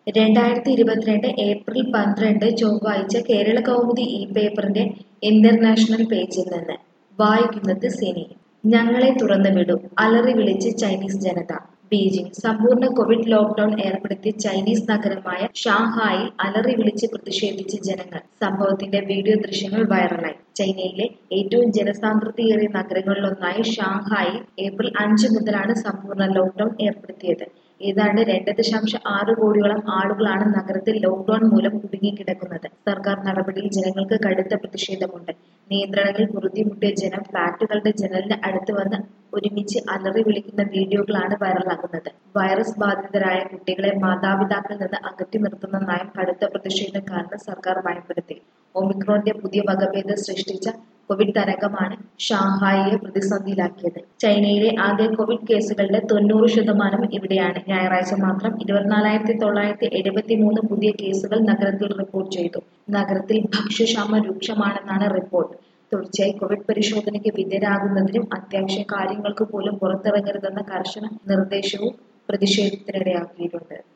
രണ്ടായിരത്തി ഇരുപത്തിരണ്ട് ഏപ്രിൽ പന്ത്രണ്ട് ചൊവ്വാഴ്ച കേരള കൗമുദി ഈ പേപ്പറിന്റെ ഇന്റർനാഷണൽ പേജിൽ നിന്ന് വായിക്കുന്നത് സിനി ഞങ്ങളെ തുറന്നു വിടൂ അലറി വിളിച്ച് ചൈനീസ് ജനത ബീജിംഗ് സമ്പൂർണ്ണ കോവിഡ് ലോക്ക്ഡൌൺ ഏർപ്പെടുത്തിയ ചൈനീസ് നഗരമായ ഷാങ്ഹായിൽ അലറി വിളിച്ച് പ്രതിഷേധിച്ച് ജനങ്ങൾ സംഭവത്തിന്റെ വീഡിയോ ദൃശ്യങ്ങൾ വൈറലായി ചൈനയിലെ ഏറ്റവും ജനസാന്ദ്രതയേറിയ നഗരങ്ങളിലൊന്നായ ഷാങ്ഹായിൽ ഏപ്രിൽ അഞ്ച് മുതലാണ് സമ്പൂർണ്ണ ലോക്ക്ഡൌൺ ഏർപ്പെടുത്തിയത് ഏതാണ്ട് രണ്ട് ദശാംശം ആറ് കോടിയോളം ആളുകളാണ് നഗരത്തിൽ ലോക്ക്ഡൌൺ മൂലം കുടുങ്ങിക്കിടക്കുന്നത് സർക്കാർ നടപടിയിൽ ജനങ്ങൾക്ക് കടുത്ത പ്രതിഷേധമുണ്ട് നിയന്ത്രണങ്ങൾ പൊറുതിമുട്ടിയ ജനം ഫ്ളാറ്റുകളുടെ ജനലിന് അടുത്ത് വന്ന് ഒരുമിച്ച് അലറി വിളിക്കുന്ന വീഡിയോകളാണ് വൈറലാകുന്നത് വൈറസ് ബാധിതരായ കുട്ടികളെ മാതാപിതാക്കളിൽ നിന്ന് അകറ്റി നിർത്തുന്ന നയം കടുത്ത പ്രതിഷേധം കാരണം സർക്കാർ ഭയപ്പെടുത്തി ഒമിക്രോണിന്റെ പുതിയ വകഭേദം സൃഷ്ടിച്ച കോവിഡ് തരംഗമാണ് ഷാങ്ഹായിയെ പ്രതിസന്ധിയിലാക്കിയത് ചൈനയിലെ ആകെ കോവിഡ് കേസുകളുടെ തൊണ്ണൂറ് ശതമാനം ഇവിടെയാണ് ഞായറാഴ്ച മാത്രം ഇരുപത്തിനാലായിരത്തി തൊള്ളായിരത്തി എഴുപത്തി മൂന്ന് പുതിയ കേസുകൾ നഗരത്തിൽ റിപ്പോർട്ട് ചെയ്തു നഗരത്തിൽ ഭക്ഷ്യക്ഷാമം രൂക്ഷമാണെന്നാണ് റിപ്പോർട്ട് തുടർച്ചയായി കോവിഡ് പരിശോധനയ്ക്ക് വിധേയരാകുന്നതിനും അത്യാവശ്യ കാര്യങ്ങൾക്ക് പോലും പുറത്തിറങ്ങരുതെന്ന കർശന നിർദ്ദേശവും പ്രതിഷേധത്തിനിടയാക്കിയിട്ടുണ്ട്